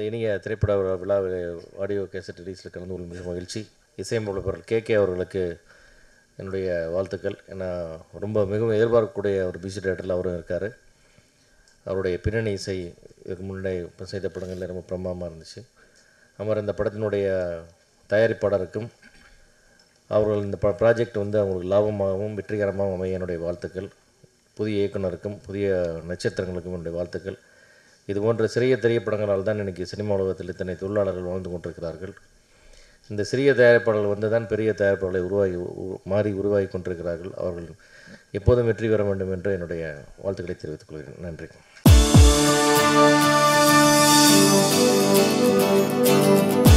இனிய திரைப்பட விழா ஆடியோ கேசட் ரிலீஸில் கலந்து கொள்ளும் மிக மகிழ்ச்சி இசையமைப்பாளர் கே கே அவர்களுக்கு என்னுடைய வாழ்த்துக்கள் ஏன்னா ரொம்ப மிகவும் எதிர்பார்க்கக்கூடிய ஒரு பிசி டேரக்டரில் அவரும் இருக்கார் அவருடைய பின்னணி இசை இதுக்கு முன்னாடி இப்ப செய்த படங்களில் ரொம்ப பிரமாதமாக இருந்துச்சு அவர் இந்த படத்தினுடைய தயாரிப்பாளருக்கும் அவர்கள் இந்த ப ப்ராஜெக்ட் வந்து அவங்களுக்கு லாபமாகவும் வெற்றிகரமாகவும் அமைய என்னுடைய வாழ்த்துக்கள் புதிய இயக்குனருக்கும் புதிய நட்சத்திரங்களுக்கும் என்னுடைய வாழ்த்துக்கள் இது போன்ற சிறிய திரைப்படங்களால் தான் இன்றைக்கி சினிமா உலகத்தில் இத்தனை தொழிலாளர்கள் வாழ்ந்து கொண்டிருக்கிறார்கள் இந்த சிறிய தயாரிப்பாளர்கள் வந்து தான் பெரிய தயாரிப்பாளர்களை உருவாகி உ- மாறி உருவாகி கொண்டிருக்கிறார்கள் அவர்கள் எப்போதும் வெற்றி பெற வேண்டும் என்று என்னுடைய வாழ்த்துக்களை தெரிவித்துக் கொள்கிறேன் நன்றி